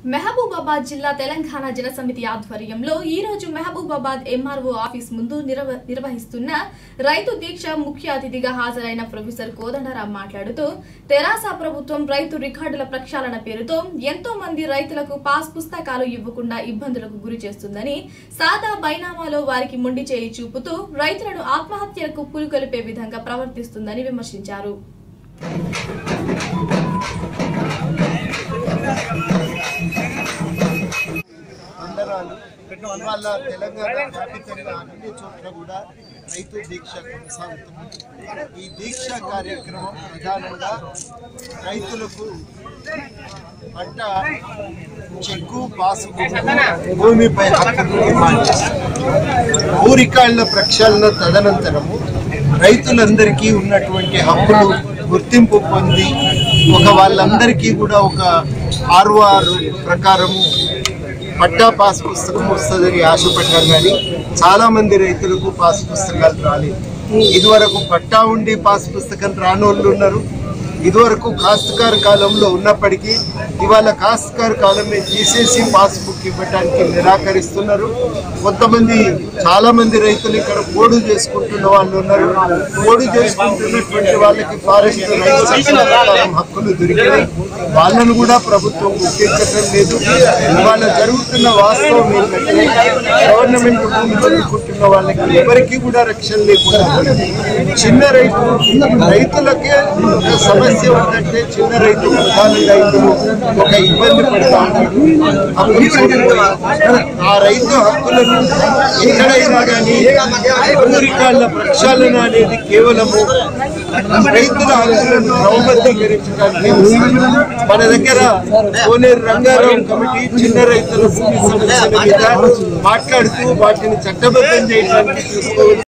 మహబూబాబాద్ జిల్లా తెలంగాణ జనసమితి ఆధ్వర్యంలో ఈ రోజు మహబూబాబాద్ ఎంఆర్ఓ ఆఫీస్ ముందు నిర్వ- నిర్వహిస్తున్న రైతు దీక్ష ముఖ్య అతిథిగా హాజరైన ప్రొఫెసర్ కోదండరాం మాట్లాడుతూ తెరాస ప్రభుత్వం రైతు రికార్డుల ప్రక్షాళన పేరుతో ఎంతో మంది రైతులకు పాస్ పుస్తకాలు ఇవ్వకుండా ఇబ్బందులకు గురి చేస్తుందని సాదా బైనామాలో వారికి మొండి చేయి చూపుతూ రైతులను ఆత్మహత్యలకు పులికొలిపే విధంగా ప్రవర్తిస్తుందని విమర్శించారు అందరాలు ఇవాళ తెలంగాణ వ్యాపితంగా అన్ని చోట్ల కూడా రైతు దీక్ష కొనసాగుతుంది ఈ దీక్ష కార్యక్రమం ప్రధానంగా రైతులకు పంట చెక్కు పాసు భూమిపై హక్కును డిమాండ్ చేస్తారు భూ రికార్డుల ప్రక్షాళన తదనంతరము రైతులందరికీ ఉన్నటువంటి హక్కులు గుర్తింపు పొంది ఒక వాళ్ళందరికీ కూడా ఒక ఆరు ఆరు ప్రకారము పట్టా పాస్ పుస్తకం వస్తుందని ఆశపడ్డాం కానీ చాలా మంది రైతులకు పాస్ పుస్తకాలు రాలేదు ఇదివరకు పట్టా ఉండి పాస్ పుస్తకం రానోళ్ళు ఉన్నారు ఇదివరకు కాస్తకార్ కాలంలో ఉన్నప్పటికీ ఇవాళ కాస్తకార్ కాలమే తీసేసి పాస్బుక్ ఇవ్వడానికి నిరాకరిస్తున్నారు కొంతమంది చాలా మంది రైతులు ఇక్కడ పోడు చేసుకుంటున్న వాళ్ళు ఉన్నారు పోడు చేసుకుంటున్నటువంటి వాళ్ళకి ఫారెస్ట్ రైతు చట్టాల ప్రకారం హక్కులు దొరికినాయి వాళ్ళను కూడా ప్రభుత్వం గుర్తించడం లేదు ఇవాళ జరుగుతున్న వాస్తవం ఏంటంటే గవర్నమెంట్ భూమి దొరుకుతున్న వాళ్ళకి ఎవరికి కూడా రక్షణ లేకుండా పోయింది. చిన్న రైతు రైతులకే ఒక సమస్య ఉందంటే చిన్న రైతు ప్రధానంగా ఇందులో ఒక ఇబ్బంది పడతా ఉంటాడు అప్పుడు చూడండి, ఆ రైతు హక్కులను ఎక్కడైనా కానీ రికార్డుల ప్రక్షాళన అనేది కేవలము రైతుల హక్కులను క్రమబద్ధీకరించడానికి ఉంది. మన దగ్గర కోనేరు రంగారావు కమిటీ చిన్న రైతుల భూమి సమస్యల మీద మాట్లాడుతూ వాటిని చట్టబద్ధం చేయడానికి తీసుకోవాలి